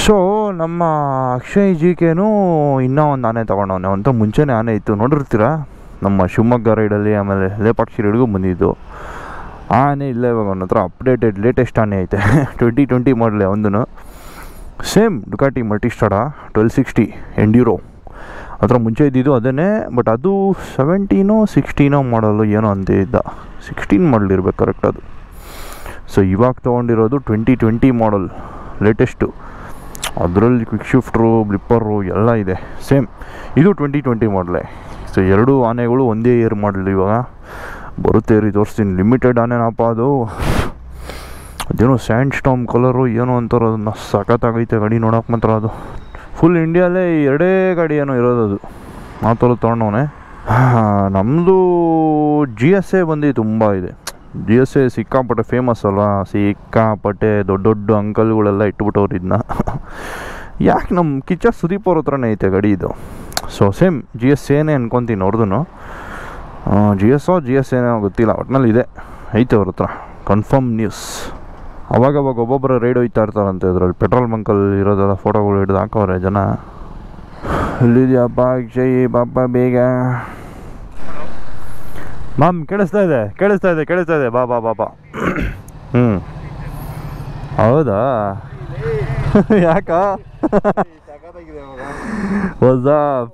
So ನಮ್ಮ Akshay G ಕೆನೂ ಇನ್ನೂ ಒಂದು ಆನೆ ತೊಗೊಂಡವನೆ ಅಂತ ಮುಂಚೆನೇ ಆನೆ ಇತ್ತು ನೋಡಿರ್ತೀರಾ ನಮ್ಮ ಶಿವಮೊಗ್ಗ ರೈಡಲ್ಲಿ ಆಮೇಲೆ ಲೇಪಾಕ್ಷಿ ರೈಡ್ಗೂ ಬಂದಿದ್ದು ಆ ಆನೆ ಇಲ್ಲೇ ಇವಾಗ ಅವನ ಹತ್ರ ಅಪ್ಡೇಟೆಡ್ ಲೇಟೆಸ್ಟ್ ಆನೆ ಐತೆ ಟ್ವೆಂಟಿ ಟ್ವೆಂಟಿ ಮಾಡಲೆ ಒಂದು same Ducati Multistrada twelve sixty enduro ಅದರ ಮುಂಚೆ ಇದ್ದಿದ್ದು ಅದೇ ಬಟ್ ಅದು ಸೆವೆಂಟೀನೋ ಸಿಕ್ಸ್ಟೀನೋ ಮಾಡಲು ಏನೋ ಅಂತ ಇದ್ದ ಸಿಕ್ಸ್ಟೀನ್ ಮಾಡಲ್ ಇರ್ಬೇಕು ಕರೆಕ್ಟ್ ಅದು ಸೊ ಇವಾಗ ತೊಗೊಂಡಿರೋದು ಟ್ವೆಂಟಿ ಟ್ವೆಂಟಿ ಮಾಡಲ್ ಲೇಟೆಸ್ಟು ಅದರಲ್ಲಿ ಕ್ವಿಕ್ ಶಿಫ್ಟ್ರು ಬ್ಲಿಪ್ಪರು ಎಲ್ಲ ಇದೆ ಸೇಮ್ ಇದು ಟ್ವೆಂಟಿ ಟ್ವೆಂಟಿ ಮಾಡಲೇ ಸೊ ಎರಡು ಆನೆಗಳು ಒಂದೇ ಇಯರ್ ಮಾಡಲ್ ಇವಾಗ ಬರುತ್ತೆ ರೀ ತೋರಿಸ್ತೀನಿ ಲಿಮಿಟೆಡ್ ಆನೆನಪ್ಪ ಅದು ಅದೇನೋ ಸ್ಯಾಂಡ್ ಸ್ಟಾಮ್ ಕಲರು ಏನೋ ಅಂತಾರ ಅದನ್ನು ಸಖತ್ತಾಗೈತೆ ಗಾಡಿ ನೋಡೋಕೆ ಮಾತ್ರ ಅದು ಫುಲ್ ಇಂಡಿಯಾಲೇ ಎರಡೇ ಗಾಡಿ ಏನೋ ಇರೋದು ಅದು ಆ ಥರ ತೊಗೊಂಡವನೆ ನಮ್ಮದು ಜಿ ಎಸ್ ಎ ಬಂದು ತುಂಬ ಇದೆ ಜಿ ಎಸ್ ಎ ಸಿಕ್ಕಾಪಟ್ಟೆ ಫೇಮಸ್ ಅಲ್ವಾ ಸಿಕ್ಕಾಪಟ್ಟೆ ದೊಡ್ಡ ದೊಡ್ಡ ಅಂಕಲ್ಗಳೆಲ್ಲ ಇಟ್ಬಿಟ್ಟವ್ರು ಇದನ್ನ ಯಾಕೆ ನಮ್ಮ ಕಿಚ್ಚ ಸುದೀಪ್ ಅವ್ರ ಹತ್ರನೇ ಐತೆ ಗಾಡಿ ಇದು ಸೊ ಸೇಮ್ ಜಿ ಎಸ್ ಏನೇ ಅನ್ಕೊತೀನಿ ಅವ್ರದ್ದು ಜಿ ಎಸ್ ಜಿ ಎಸ್ ಏನೋ ಗೊತ್ತಿಲ್ಲ ಒಟ್ನಲ್ಲಿ ಇದೆ ಐತೆ ಅವ್ರ ಹತ್ರ ಕನ್ಫರ್ಮ್ ನ್ಯೂಸ್ ಅವಾಗವಾಗ ಒಬ್ಬೊಬ್ಬರು ರೈಡ್ ಹೋಯ್ತಾ ಇರ್ತಾರಂತೆ ಇದರಲ್ಲಿ ಪೆಟ್ರೋಲ್ ಬಂಕಲ್ಲಿ ಇರೋದೆಲ್ಲ ಫೋಟೋಗಳು ಹಿಡಿದು ಹಾಕವ್ರೆ ಜನ ಎಲ್ಲಿದ್ಯಪ್ಪ ಅಕ್ಷಯ್ ಪಾಪ ಬೇಗ ಮಾಮ್ ಕೇಳಿಸ್ತಾ ಇದೆ ಕೇಳಿಸ್ತಾ ಇದೆ ಕೇಳಿಸ್ತಾ ಇದೆ ಬಾ ಬಾ ಬಾ ಬಾ ಹ್ಞೂ ಹೌದಾ ಯಾಕ ಹೊಸ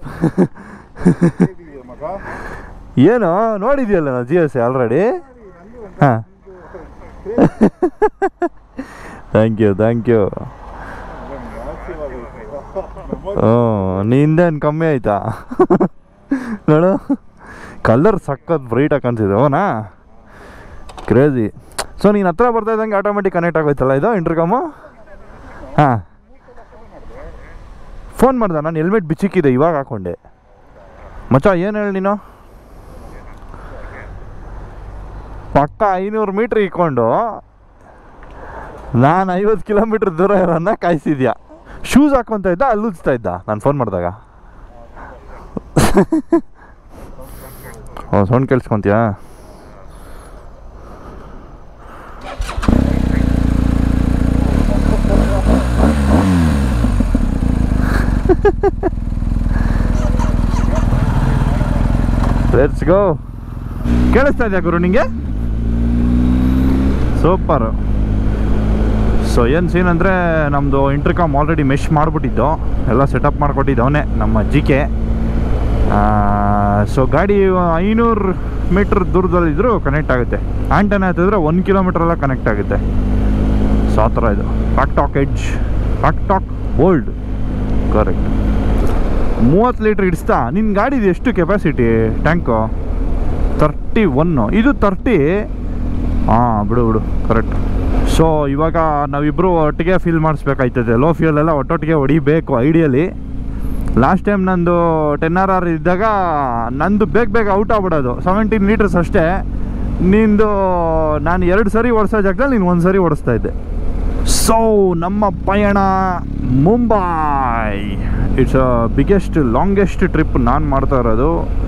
ಏನು ನೋಡಿದ್ಯಲ್ಲ ನಾವು ಜಿ ಎಸ್ ಆಲ್ರೆಡಿ ಹಾಂ ಥ್ಯಾಂಕ್ ಯು ಥ್ಯಾಂಕ್ ಯು ಹ್ಞೂ ನಿಂದೇನು ಕಮ್ಮಿ ಆಯ್ತಾ ನೋಡು ಕಲರ್ ಸಖತ್ ಬ್ರೈಟಾಗಿ ಕಾಣಿಸಿದೆ ಅವನಾ ಕ್ರೇಜಿ ಸೊ ನೀನು ಹತ್ರ ಬರ್ತಾ ಇದ್ದಂಗೆ ಆಟೋಮೆಟಿಕ್ ಕನೆಕ್ಟ್ ಆಗೋಯ್ತಲ್ಲ ಇದು ಇಂಟರ್ಕಮು ಹಾಂ ಫೋನ್ ಮಾಡ್ದೆ ನಾನು ಹೆಲ್ಮೆಟ್ ಬಿಚ್ಚಿಕ್ಕಿದೆ ಇವಾಗ ಹಾಕೊಂಡೆ ಮಚ್ಚ ಏನು ಹೇಳಿ ನೀನು ಪಕ್ಕ ಐನೂರು ಮೀಟ್ರ್ ಇಕ್ಕೊಂಡು ನಾನು ಐವತ್ತು ಕಿಲೋಮೀಟ್ರ್ ದೂರ ಇರೋನ್ನ ಕಾಯಿಸಿದ್ಯಾ ಶೂಸ್ ಹಾಕ್ಕೊಂತ ಇದ್ದ ಅಲ್ಲಿ ಉಜ್ತಾ ಇದ್ದ ನಾನು ಫೋನ್ ಮಾಡಿದಾಗ ಓ ಸೌಂಡ್ ಕೇಳಿಸ್ಕೊಂತೀಯಾ ಲೆಟ್ಸ್ ಗೋ ಕೇಳಿಸ್ತಾ ಇದೆಯಾ ಗುರು ನಿಂಗೆ ಸೂಪರು ಸೊ ಏನು ಸೀನ್ ಅಂದರೆ ನಮ್ಮದು ಇಂಟರ್ಕಾಮ್ ಆಲ್ರೆಡಿ ಮೆಶ್ ಮಾಡಿಬಿಟ್ಟಿದ್ದು ಎಲ್ಲ ಸೆಟಪ್ ಮಾಡಿಕೊಟ್ಟಿದ್ದವನೇ ನಮ್ಮ ಜಿ ಕೆ ಸೊ ಗಾಡಿ ಐನೂರು ಮೀಟ್ರ್ ದೂರದಲ್ಲಿದ್ದರೂ ಕನೆಕ್ಟ್ ಆಗುತ್ತೆ ಆ್ಯಂಟನ ಹತ್ತಿದ್ರೆ ಒನ್ ಕಿಲೋಮೀಟ್ರೆಲ್ಲ ಕನೆಕ್ಟ್ ಆಗುತ್ತೆ ಸೊ ಆ ಥರ ಇದು pack talk edge pack talk bold correct ಮೂವತ್ತು ಲೀಟ್ರ್ ಇಡಿಸ್ತಾ ನಿನ್ನ ಗಾಡಿದು ಎಷ್ಟು ಕೆಪಾಸಿಟಿ ಟ್ಯಾಂಕು ತರ್ಟಿ ಒನ್ನು ಇದು ತರ್ಟಿ ಹಾಂ ಬಿಡು ಬಿಡು ಕರೆಕ್ಟ್ ಸೊ ಇವಾಗ ನಾವಿಬ್ಬರು ಒಟ್ಟಿಗೆ ಫಿಲ್ ಮಾಡಿಸ್ಬೇಕಾಯ್ತದೆ ಲೋ ಫ್ಯೂಲ್ ಎಲ್ಲ ಒಟ್ಟೊಟ್ಟಿಗೆ ಹೊಡಿಬೇಕು ಐಡಿಯಲಿ ಲಾಸ್ಟ್ ಟೈಮ್ ನಂದು ಟೆನ್ ಆರ್ ಆರ್ ಇದ್ದಾಗ ನಂದು ಬೇಗ ಬೇಗ ಔಟ್ ಆಗ್ಬಿಡೋದು ಸೆವೆಂಟೀನ್ ಲೀಟರ್ಸ್ ಅಷ್ಟೇ ನಿಂದು ನಾನು ಎರಡು ಸರಿ ಓಡಿಸೋ ಜಾಗದಲ್ಲಿ ನೀನು ಒಂದು ಸರಿ ಓಡಿಸ್ತಾ ಇದ್ದೆ ಸೊ ನಮ್ಮ ಪಯಣ Mumbai it's a biggest longest trip ನಾನು ಮಾಡ್ತಾ ಇರೋದು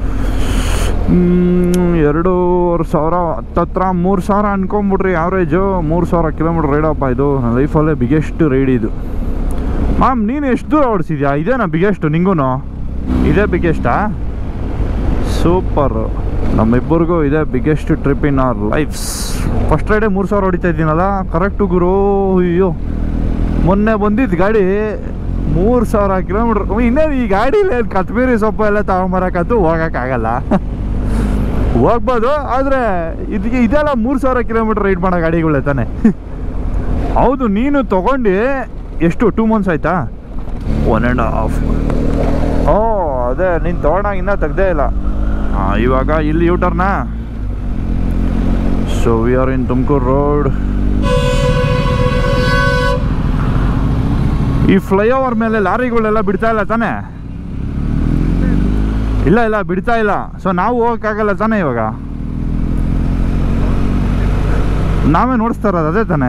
ಮ್, ಎರಡೂವರೆ ಸಾವಿರ ಹತ್ತತ್ರ ಮೂರು ಸಾವಿರ ಅನ್ಕೊಂಬಿಟ್ರಿ ಆವ್ರೇಜು ಮೂರು ಸಾವಿರ ಕಿಲೋಮೀಟ್ರ್ ರೈಡಪ್ಪ ಇದು ನನ್ನ ಲೈಫಲ್ಲೇ ಬಿಗ್ಗೆಸ್ಟ್ ರೈಡ್ ಇದು ಮ್ಯಾಮ್ ನೀನು ಎಷ್ಟು ದೂರ ಓಡಿಸಿದ್ಯಾ ಇದೇನಾ ಬಿಗ್ಗೆಸ್ಟು ನಿಂಗೂ ಇದೇ ಬಿಗ್ಗೆಸ್ಟಾ ಸೂಪರು ನಮ್ಮಿಬ್ಬರಿಗೂ ಇದೇ biggest trip in our lives first ರೈಡೇ ಮೂರು ಸಾವಿರ ಹೊಡಿತಾ ಇದ್ದೀನಲ್ಲ ಕರೆಕ್ಟು ಗುರು ಅಯ್ಯೋ ಮೊನ್ನೆ ಬಂದಿದ್ದು ಗಾಡಿ ಮೂರು ಸಾವಿರ ಕಿಲೋಮೀಟ್ರ್ ಇನ್ನೇನು ಈ ಗಾಡೀಲಿ ಕತ್ಮೀರಿ ಸೊಪ್ಪು ಎಲ್ಲ ತಗೊಂಬರಕ್ಕಂತೂ ಹೋಗೋಕ್ಕಾಗಲ್ಲ ಹೋಗ್ಬೋದು ಆದರೆ ಇದಕ್ಕೆ ಇದೆಲ್ಲ ಮೂರು ಸಾವಿರ ಕಿಲೋಮೀಟ್ರ್ ರೈಡ್ ಮಾಡೋ ಗಾಡಿಗಳೇ ತಾನೆ ಹೌದು ನೀನು ತಗೊಂಡು ಎಷ್ಟು ಟೂ ಮಂತ್ಸ್ ಆಯ್ತಾ ಒನ್ ಆ್ಯಂಡ್ ಹಾಫ್ ಓ ಅದೇ ನೀನು ತೊಗೊಂಡಾಗ ಇನ್ನೂ ತೆಗ್ದೇ ಇಲ್ಲ ಹಾಂ ಇವಾಗ ಇಲ್ಲಿ ಯೂಟರ್ನಾ so we are in Tumakuru road ಈ ಫ್ಲೈಓವರ್ ಮೇಲೆ ಲಾರಿಗಳೆಲ್ಲ ಬಿಡ್ತಾ ಇಲ್ಲ ತಾನೇ ಇಲ್ಲ ಇಲ್ಲ ಬಿಡ್ತಾ ಇಲ್ಲ ಸೊ ನಾವು ಹೋಗೋಕ್ಕಾಗಲ್ಲ ತಾನೇ ಇವಾಗ ನಾವೇ ನೋಡಿಸ್ತಾ ಇರೋದು ಅದೇ ತಾನೇ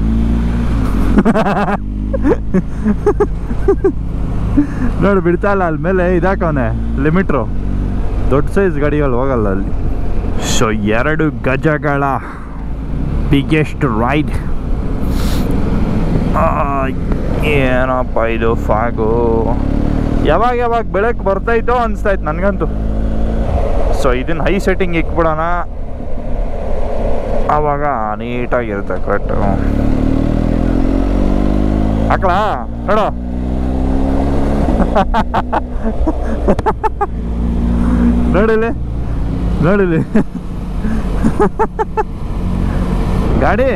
ನೋಡಿ ಬಿಡ್ತಾ ಇಲ್ಲ ಅಲ್ಲಿ ಮೇಲೆ ಇದಾಕವನೆ ಲಿಮಿಟ್ರು ದೊಡ್ಡ ಸೈಜ್ ಗಾಡಿಗಳು ಹೋಗಲ್ಲ ಅಲ್ಲಿ ಸೊ ಎರಡು ಗಜಗಳ ಬಿಗ್ಗೆಸ್ಟ್ ರೈಡ್ ಆ, ಏನಪ್ಪ ಇದು ಫಾಗು ಯಾವಾಗ ಯಾವಾಗ ಬೆಳಕು ಬರ್ತೈತೋ ಅನಿಸ್ತೈತೆ ನನಗಂತೂ ಸೊ ಇದನ್ನ ಹೈ ಸೆಟ್ಟಿಂಗ್ ಇಕ್ಬಿಡೋಣ ಆವಾಗ ನೀಟಾಗಿರುತ್ತೆ ಕರೆಕ್ಟ್ ಹಾಕ್ಲಾ ನೋಡು ನೋಡಿಲಿ ನೋಡಿಲಿ ಗಾಡಿ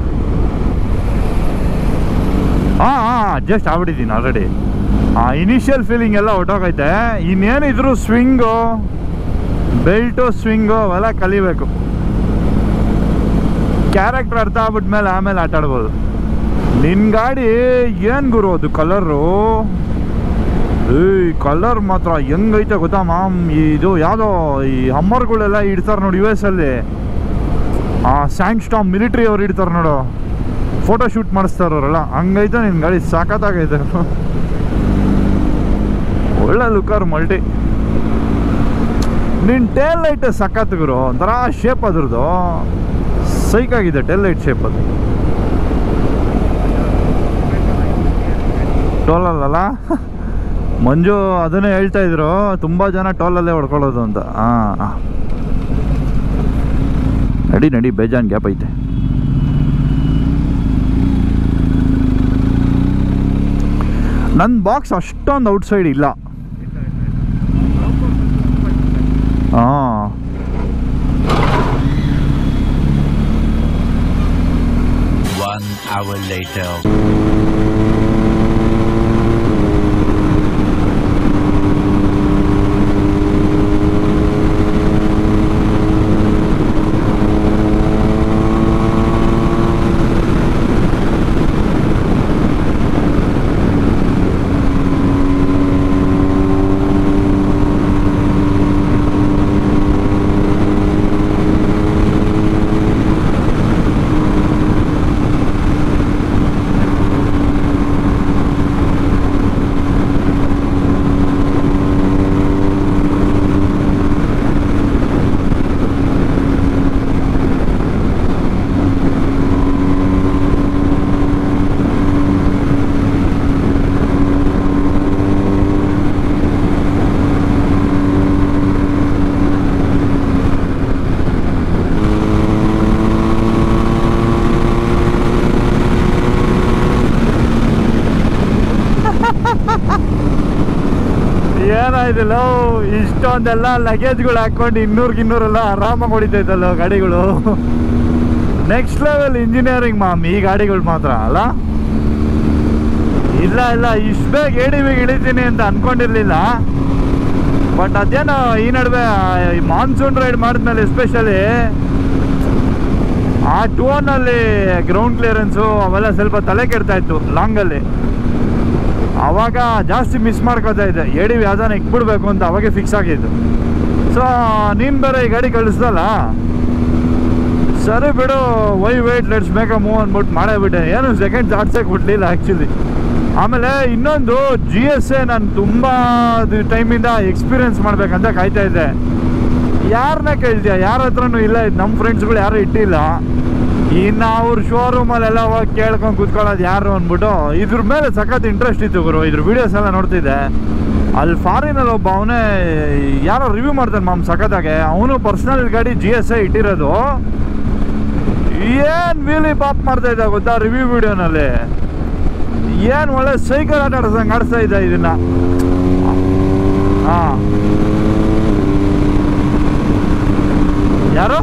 ಹಾಂ ಹಾಂ ಅಡ್ಜಸ್ಟ್ ಆಗ್ಬಿಟ್ಟಿದ್ದೀನಿ ಆಲ್ರೆಡಿ ಆ ಇನಿಷಿಯಲ್ ಫೀಲಿಂಗ್ ಎಲ್ಲ ಹೊಟ್ಟೋಗೈತೆ ಇನ್ನೇನಿದ್ರು ಸ್ವಿಂಗು ಬೆಲ್ಟು ಸ್ವಿಂಗು ಅವೆಲ್ಲ ಕಲಿಬೇಕು ಕ್ಯಾರೆಕ್ಟರ್ ಅರ್ಥ ಆಗ್ಬಿಟ್ಮೇಲೆ ಆಮೇಲೆ ಆಟ ಆಡ್ಬೋದು ನಿನ್ನ ಗಾಡಿ ಏನು ಗುರು ಅದು ಕಲರು ಏಯ್ ಕಲರ್ ಮಾತ್ರ ಹೆಂಗೈತೆ ಗೊತ್ತಾ ಮಾಮ್ ಇದು ಯಾವುದೋ ಈ ಹಮ್ಮರ್ಗಳೆಲ್ಲ ಇಡ್ತಾರೆ ನೋಡಿ ಯು ಎಸ್ ಅಲ್ಲಿ ಆ ಸ್ಯಾಂಡ್ ಸ್ಟಾಮ್ ಮಿಲಿಟ್ರಿ ಅವ್ರು ಇಡ್ತಾರೆ ನೋಡು ಫೋಟೋ ಶೂಟ್ ಮಾಡಿಸ್ತಾರೆ ಅವರೆಲ್ಲ ಹಂಗೈತೆ ನಿನ್ನ ಗಾಡಿ ಸಾಕತ್ತಾಗೈತೆ ಒಳ್ಳೆ ಲುಕ್ಕರ್ ಮಲ್ಟಿ ನಿನ್ನ ಟೇಲ್ ಲೈಟ್ ಸಖತ್ ಗುರು ಒಂಥರ ಶೇಪ್ ಅದ್ರದ್ದು ಸೈಕಾಗಿದೆ ಟೇಲ್ ಲೈಟ್ ಶೇಪ್ ಅದು ಟೋಲಲ್ಲ ಮಂಜು ಅದನ್ನೇ ಹೇಳ್ತಾ ಇದ್ರು ತುಂಬ ಜನ ಟೋಲಲ್ಲೇ ಹೊಡ್ಕೊಳ್ಳೋದು ಅಂತ ಹಾಂ ನಡಿ ನಡಿ ಬೇಜಾನ್ ಗ್ಯಾಪ್ ಐತೆ ನನ್ನ ಬಾಕ್ಸ್ ಅಷ್ಟೊಂದು ಔಟ್ಸೈಡ್ ಇಲ್ಲ ಹಾಂ One hour later. ಏನಾಯ್ತಿಲ್ಲ ಇಷ್ಟೊಂದೆಲ್ಲ ಲಗೇಜ್ಗಳು ಹಾಕೊಂಡು ಇನ್ನೂರ್ಗೆ ಇನ್ನೂರೆಲ್ಲ ಆರಾಮಾಗಿ ಹೊಡಿತೈತಲ್ಲ ಗಾಡಿಗಳು ನೆಕ್ಸ್ಟ್ ಲೆವೆಲ್ ಇಂಜಿನಿಯರಿಂಗ್ ಮಾಮ್ ಈ ಗಾಡಿಗಳು ಮಾತ್ರ ಅಲ್ಲ ಇಲ್ಲ ಇಲ್ಲ ಇಷ್ಟು ಬೇಗ ಎಡಿ ಬೇಗ ಇಳಿತೀನಿ ಅಂತ ಅನ್ಕೊಂಡಿರ್ಲಿಲ್ಲ ಬಟ್ ಅದೇನೋ ಈ ನಡುವೆ ಮಾನ್ಸೂನ್ ರೈಡ್ ಮಾಡಿದ್ಮೇಲೆ ಎಸ್ಪೆಷಲಿ ಆ ಟೂನಲ್ಲಿ ಗ್ರೌಂಡ್ ಕ್ಲಿಯರೆನ್ಸು ಅವೆಲ್ಲ ಸ್ವಲ್ಪ ತಲೆ ಕೆಡ್ತಾ ಇತ್ತು ಲಾಂಗಲ್ಲಿ ಅವಾಗ ಜಾಸ್ತಿ ಮಿಸ್ ಮಾಡ್ಕೋತಾ ಇದ್ದೆ ಎಡಿ ಯಾವ್ದಾನ ಇಕ್ಬಿಡ್ಬೇಕು ಅಂತ ಅವಾಗೆ ಫಿಕ್ಸ್ ಆಗಿದ್ದು ಸೊ ನೀನು ಬೇರೆ ಈ ಗಾಡಿ ಕಳಿಸ್ದಲ್ಲ ಸರಿ ಬಿಡು why wait let's make a move ಅಂದ್ಬಿಟ್ಟು ಮಾಡೇ ಬಿಟ್ಟೆ ಏನು ಸೆಕೆಂಡ್ ಜಾಡ್ಸಕ್ಕೆ ಬಿಡ್ಲಿಲ್ಲ ಆ್ಯಕ್ಚುಲಿ ಆಮೇಲೆ ಇನ್ನೊಂದು ಜಿ ಎಸ್ ಎ ನಾನು ತುಂಬ ಟೈಮಿಂದ ಎಕ್ಸ್ಪೀರಿಯನ್ಸ್ ಮಾಡ್ಬೇಕಂತ ಕಾಯ್ತಾ ಇದ್ದೆ ಯಾರನ್ನ ಕೇಳ್ತೀಯ ಯಾರ ಹತ್ರನೂ ಇಲ್ಲ ನಮ್ಮ ಫ್ರೆಂಡ್ಸ್ಗಳು ಯಾರು ಇಟ್ಟಿಲ್ಲ ಇನ್ನು ಅವ್ರ ಶೋರೂಮಲ್ಲೆಲ್ಲ ಹೋಗಿ ಕೇಳ್ಕೊಂಡು ಕೂತ್ಕೊಳ್ಳೋದು ಯಾರು ಅಂದ್ಬಿಟ್ಟು ಇದ್ರ ಮೇಲೆ ಸಖತ್ ಇಂಟ್ರೆಸ್ಟ್ ಇತ್ತು ಗುರು ಇದ್ರ ವಿಡಿಯೋಸ್ ಎಲ್ಲ ನೋಡ್ತಿದ್ದೆ ಅಲ್ಲಿ ಫಾರಿನಲ್ಲಿ ಒಬ್ಬ ಅವನೇ ಯಾರೋ ರಿವ್ಯೂ ಮಾಡ್ತಾನೆ ಮಾಮ್ ಸಖತ್ತಾಗೆ ಅವನು ಪರ್ಸ್ನಲ್ ಗಾಡಿ ಜಿ ಎಸ್ ಐ ಇಟ್ಟಿರೋದು ಏನು ವೀಲಿ ಪಾಪ್ ಮಾಡ್ತಾ ಇದ್ದ ಗೊತ್ತಾ ರಿವ್ಯೂ ವಿಡಿಯೋನಲ್ಲಿ ಏನು ಒಳ್ಳೆ ಸೈಕಲ್ ಆಟ ಆಡ್ಸಂಗೆ ಆಡಿಸ್ತಾ ಇದ್ದ ಇದನ್ನ ಹಾಂ ಯಾರು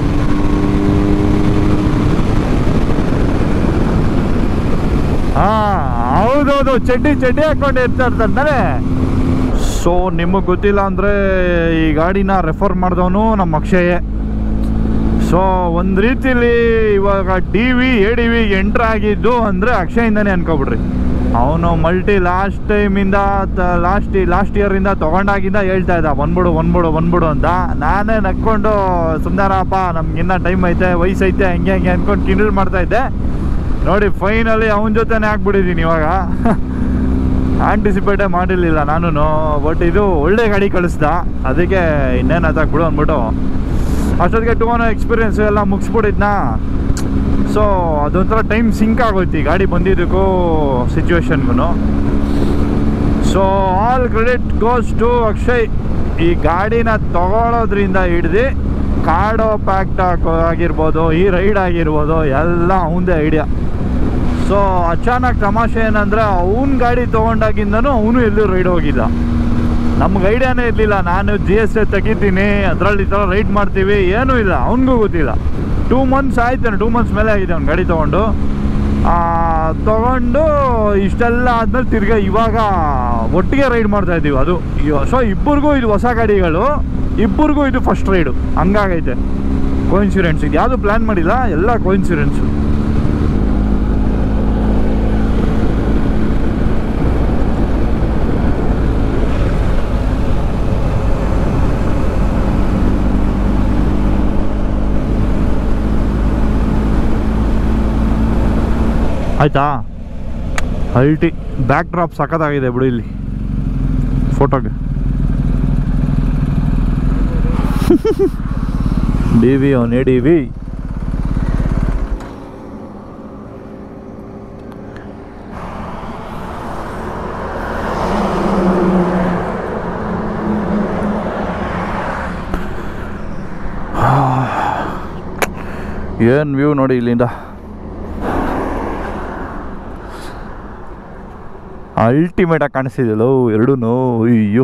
ಹಾ ಹೌದೌದು ಚಡ್ಡಿ ಚಡ್ಡಿ ಹಾಕೊಂಡು ಇರ್ತಾ ಇರ್ತಾನೆ ಸೊ ನಿಮಗೆ ಗೊತ್ತಿಲ್ಲ ಅಂದರೆ ಈ ಗಾಡಿನ ರೆಫರ್ ಮಾಡಿದವನು ನಮ್ಮ ಅಕ್ಷಯೇ ಸೊ ಒಂದು ರೀತಿಲಿ ಇವಾಗ D V A D V entry ಆಗಿದ್ದು ಅಂದರೆ ಅಕ್ಷಯಿಂದನೇ ಅನ್ಕೊಬಿಡ್ರಿ ಅವನು ಮಲ್ಟಿ ಲಾಸ್ಟ್ ಟೈಮಿಂದ ಲಾಸ್ಟ್ ಲಾಸ್ಟ್ ಇಯರಿಂದ ತೊಗೊಂಡಾಗಿಂದ ಹೇಳ್ತಾ ಇದ್ದ ಬಂದ್ಬಿಡು ಬಂದ್ಬಿಡು ಬಂದ್ಬಿಡು ಅಂತ ನಾನೇ ನಕ್ಕೊಂಡು ಸುಂದರಪ್ಪ ನಮ್ಗಿನ್ನ ಟೈಮ್ ಐತೆ ವಯಸ್ಸೈತೆ ಹಂಗೆ ಹಂಗೆ ಅಂದ್ಕೊಂಡು ಕಿಂಡಲ್ ಮಾಡ್ತಾ ಇದ್ದೆ ನೋಡಿ ಫೈನಲಿ ಅವನ ಜೊತೆನೇ ಆಗ್ಬಿಟ್ಟಿದ್ದೀನಿ ಇವಾಗ ಆಂಟಿಸಿಪೇಟೇ ಮಾಡಿರಲಿಲ್ಲ ನಾನು ಬಟ್ ಇದು ಒಳ್ಳೆ ಗಾಡಿ ಕಳಿಸ್ದ ಅದಕ್ಕೆ ಇನ್ನೇನು ಅದಾಗ್ಬಿಡು ಅಂದ್ಬಿಟ್ಟು ಅಷ್ಟೊತ್ತಿಗೆ ಟೂ ಅನ್ನೋ ಎಕ್ಸ್ಪೀರಿಯನ್ಸ್ ಎಲ್ಲ ಮುಗಿಸ್ಬಿಟ್ಟಿದ್ನಾ ಸೊ ಸೊ ಅದೊಂಥರ ಟೈಮ್ ಸಿಂಕ್ ಆಗೋಯ್ತು ಈ ಗಾಡಿ ಬಂದಿದ್ದಕ್ಕೂ ಸಿಚುವೇಶನ್ಗೂ so all credit goes to Akshay ಈ ಗಾಡಿನ ತಗೊಳ್ಳೋದ್ರಿಂದ ಹಿಡ್ದು ಕಾರ್ಡೋ ಪ್ಯಾಕ್ಟ್ ಆಗಿರ್ಬೋದು ಈ ರೈಡ್ ಆಗಿರ್ಬೋದು ಎಲ್ಲ ಅವಂದೇ ಐಡಿಯಾ ಸೊ ಅಚಾನಕ್ ತಮಾಷೆ ಏನಂದರೆ ಅವನ ಗಾಡಿ ತೊಗೊಂಡಾಗಿಂದನೂ ಅವನು ಎಲ್ಲೂ ರೈಡ್ ಹೋಗಿಲ್ಲ ನಮ್ಗೆ ಐಡಿಯಾನೇ ಇರಲಿಲ್ಲ ನಾನು ಜಿ ಎಸ್ ಎ ತೆಗಿತೀನಿ ಅದರಲ್ಲಿ ಈ ಥರ ರೈಡ್ ಮಾಡ್ತೀವಿ ಏನೂ ಇಲ್ಲ ಅವನಿಗೂ ಗೊತ್ತಿಲ್ಲ ಟೂ ಮಂತ್ಸ್ ಆಯ್ತು ಟೂ ಮಂತ್ಸ್ ಮೇಲೆ ಆಗಿದೆ ಅವ್ನು ಗಾಡಿ ತೊಗೊಂಡು ತೊಗೊಂಡು ಇಷ್ಟೆಲ್ಲ ಆದ್ಮೇಲೆ ತಿರ್ಗಾ ಇವಾಗ ಒಟ್ಟಿಗೆ ರೈಡ್ ಮಾಡ್ತಾ ಇದ್ದೀವಿ ಅದು ಸೊ ಇಬ್ಬರಿಗೂ ಇದು ಹೊಸ ಗಾಡಿಗಳು ಇಬ್ಬರಿಗೂ ಇದು ಫಸ್ಟ್ ರೈಡು ಹಂಗಾಗೈತೆ ಕೋಇನ್ಸಿಡೆನ್ಸ್ ಇದು ಯಾವುದು ಪ್ಲ್ಯಾನ್ ಮಾಡಿಲ್ಲ ಎಲ್ಲ ಕೋಇನ್ಸಿಡೆನ್ಸು ಆಯ್ತಾ ಅಲ್ಟಿ ಬ್ಯಾಕ್ ಡ್ರಾಪ್ ಸಖತ್ತಾಗಿದೆ ಬಿಡು ಇಲ್ಲಿ ಫೋಟೋಗೆ ಡಿ ವಿ ಅವನೇ ಡಿ ವಿ ಏನು ವ್ಯೂ ನೋಡಿ ಇಲ್ಲಿಂದ ಅಲ್ಟಿಮೇಟಾಗಿ ಕಾಣಿಸ್ತಿದೆಯಲ್ಲ ಎರಡೂ ಅಯ್ಯೋ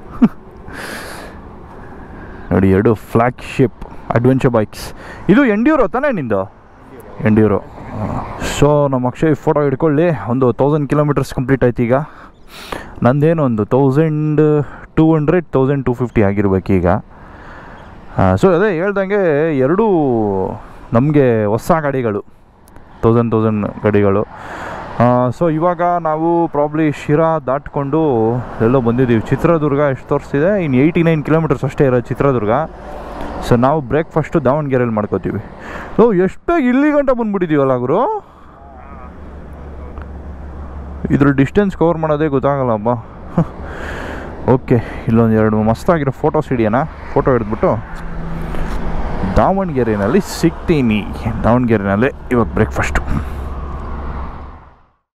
ನೋಡಿ ಎರಡು ಫ್ಲ್ಯಾಗ್ಶಿಪ್ ಅಡ್ವೆಂಚರ್ ಬೈಕ್ಸ್ ಇದು ಎಂಡ್ಯೂರೋ ತಾನೇ ನಿಂದು ಎಂಡ್ಯೂರೋ ಸೊ ನಮ್ಮ ಅಕ್ಷಯ್ ಫೋಟೋ ಹಿಡ್ಕೊಳ್ಳಿ ಒಂದು ತೌಸಂಡ್ ಕಿಲೋಮೀಟರ್ಸ್ ಕಂಪ್ಲೀಟ್ ಆಯ್ತು ಈಗ ನಂದೇನು ಒಂದು thousand two hundred thousand two fifty ಆಗಿರ್ಬೇಕು ಈಗ ಸೊ ಅದೇ ಹೇಳ್ದಂಗೆ ಎರಡೂ ನಮಗೆ ಹೊಸ ಗಾಡಿಗಳು ತೌಸಂಡ್ ತೌಸಂಡ್ ಗಾಡಿಗಳು ಸೊ ಇವಾಗ ನಾವು ಪ್ರಾಬ್ಲಿ ಶಿರಾ ದಾಟ್ಕೊಂಡು ಎಲ್ಲೋ ಬಂದಿದ್ದೀವಿ ಚಿತ್ರದುರ್ಗ ಎಷ್ಟು ತೋರಿಸ್ತಿದೆ ಇನ್ನು ಏಯ್ಟಿ ನೈನ್ ಕಿಲೋಮೀಟರ್ಸ್ ಅಷ್ಟೇ ಇರೋದು ಚಿತ್ರದುರ್ಗ ಸೊ ನಾವು ಬ್ರೇಕ್ಫಾಸ್ಟು ದಾವಣಗೆರೆಯಲ್ಲಿ ಮಾಡ್ಕೋತೀವಿ ಓ ಎಷ್ಟು ಬೇಗ ಇಲ್ಲಿ ಗಂಟ ಬಂದ್ಬಿಟ್ಟಿದ್ದೀವಲ್ಲ ಗುರು ಇದ್ರ ಡಿಸ್ಟೆನ್ಸ್ ಕವರ್ ಮಾಡೋದೇ ಗೊತ್ತಾಗಲ್ಲಪ್ಪ ಓಕೆ ಇಲ್ಲೊಂದು ಎರಡು ಮಸ್ತಾಗಿರೋ ಫೋಟೋಸ್ ಹಿಡಿಯೋಣ ಫೋಟೋ ಹಿಡಿದ್ಬಿಟ್ಟು ದಾವಣಗೆರೆಯಲ್ಲಿ ಸಿಗ್ತೀನಿ ದಾವಣಗೆರೆನಲ್ಲೇ ಇವಾಗ ಬ್ರೇಕ್ಫಾಸ್ಟು